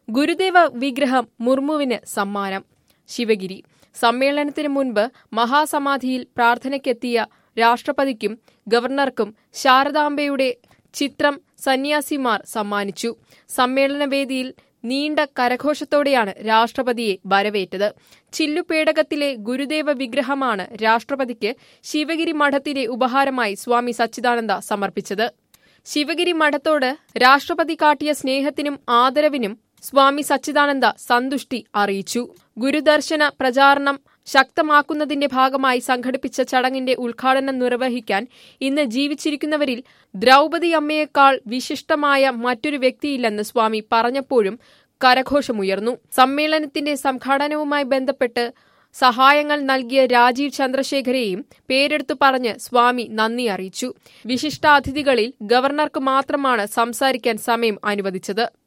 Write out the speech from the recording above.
ഗുരുദേവ വിഗ്രഹം മുർമുവിന് സമ്മാനം ശിവഗിരി സമ്മേളനത്തിന് മുൻപ് മഹാസമാധിയിൽ പ്രാർത്ഥനയ്ക്കെത്തിയ രാഷ്ട്രപതിക്കും ഗവർണർക്കും ശാരദാംബയുടെ ചിത്രം സന്യാസിമാർ സമ്മാനിച്ചു സമ്മേളനവേദിയിൽ നീണ്ട കരഘോഷത്തോടെയാണ് രാഷ്ട്രപതിയെ വരവേറ്റത് ചില്ലുപേടകത്തിലെ ഗുരുദേവ വിഗ്രഹമാണ് രാഷ്ട്രപതിക്ക് ശിവഗിരി മഠത്തിലെ ഉപഹാരമായി സ്വാമി സച്ചിദാനന്ദ സമർപ്പിച്ചത് ശിവഗിരി മഠത്തോട് രാഷ്ട്രപതി കാട്ടിയ സ്നേഹത്തിനും ആദരവിനും സ്വാമി സച്ചിദാനന്ദ സന്തുഷ്ടി അറിയിച്ചു ഗുരുദർശന പ്രചാരണം ശക്തമാക്കുന്നതിന്റെ ഭാഗമായി സംഘടിപ്പിച്ച ചടങ്ങിന്റെ ഉദ്ഘാടനം നിർവഹിക്കാൻ ഇന്ന് ജീവിച്ചിരിക്കുന്നവരിൽ ദ്രൗപദി അമ്മയേക്കാൾ വിശിഷ്ടമായ മറ്റൊരു വ്യക്തിയില്ലെന്ന് സ്വാമി പറഞ്ഞപ്പോഴും കരഘോഷമുയർന്നു സമ്മേളനത്തിന്റെ സംഘാടനവുമായി ബന്ധപ്പെട്ട് സഹായങ്ങൾ നൽകിയ രാജീവ് ചന്ദ്രശേഖരെയും പേരെടുത്തു പറഞ്ഞ് സ്വാമി നന്ദി അറിയിച്ചു വിശിഷ്ടാതിഥികളിൽ ഗവർണർക്ക് മാത്രമാണ് സംസാരിക്കാൻ സമയം അനുവദിച്ചത്